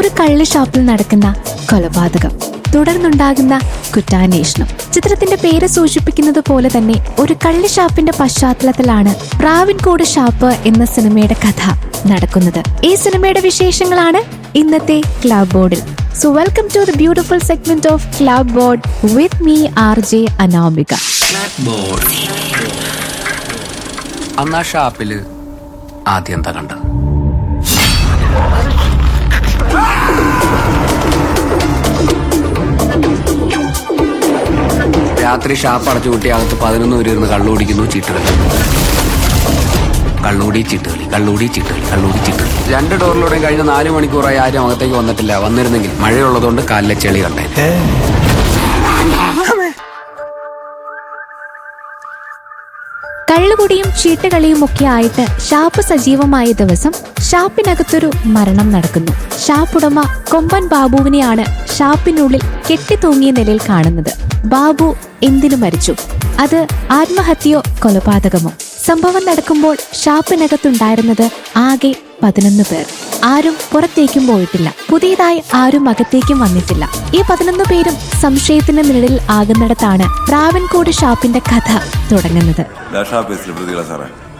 ഒരു കള്ള് ഷാപ്പിൽ നടക്കുന്ന കൊലപാതകം തുടർന്നുണ്ടാകുന്ന കുറ്റാന്വേഷണം ചിത്രത്തിന്റെ പേര് സൂചിപ്പിക്കുന്നത് പോലെ തന്നെ ഒരു കള്ള് ഷാപ്പിന്റെ പശ്ചാത്തലത്തിലാണ് പ്രാവിൻകോട് ഷാപ്പ് എന്ന സിനിമയുടെ കഥ നടക്കുന്നത് ഈ സിനിമയുടെ വിശേഷങ്ങളാണ് ഇന്നത്തെ ക്ലബ് ബോർഡിൽ so welcome to the beautiful segment of club board with me R J Anamika board അന്ന് ആ ഷാപ്പില് ആദ്യം എന്താ കണ്ടത് രാത്രി ഷാപ്പ് അടച്ചു കൂട്ടി അകത്ത് പതിനൊന്ന് പേര് ഇരുന്ന് കള്ളുകുടിക്കുന്നു ചീട്ടുകളി കള്ളുകൂടി ചീട്ടുകളി കള്ളുകൂടി ചീട്ടുകളി കള്ളുകൂടി ചീട്ടുകളി രണ്ട് ഡോറിലൂടെയും കഴിഞ്ഞ നാല് മണിക്കൂറായി ആരും അകത്തേക്ക് വന്നിട്ടില്ല വന്നിരുന്നെങ്കിൽ മഴയുള്ളതുകൊണ്ട് കാലിലെ ചെളി കണ്ടേ കള്ളുകുടിയും ചീട്ടുകളിയും ഒക്കെ ആയിട്ട് ഷാപ്പ് സജീവമായ ദിവസം ഷാപ്പിനകത്തൊരു മരണം നടക്കുന്നു ഷാപ്പുടമ കൊമ്പൻ ബാബുവിനെയാണ് ഷാപ്പിനുള്ളിൽ കെട്ടിത്തൂങ്ങിയ നിലയിൽ കാണുന്നത് ബാബു എന്തിനു മരിച്ചു അത് ആത്മഹത്യയോ കൊലപാതകമോ സംഭവം നടക്കുമ്പോൾ ഷാപ്പിനകത്തുണ്ടായിരുന്നത് ആകെ പതിനൊന്ന് പേർ ആരും പുറത്തേക്കും പോയിട്ടില്ല പുതിയതായി ആരും അകത്തേക്കും വന്നിട്ടില്ല ഈ പതിനൊന്ന് പേരും സംശയത്തിന്റെ നിഴലിൽ ആകുന്നിടത്താണ് പ്രാവൻകോട് ഷാപ്പിന്റെ കഥ തുടങ്ങുന്നത് ലാഷാ പേസിലെ പ്രതികളെ സാറേ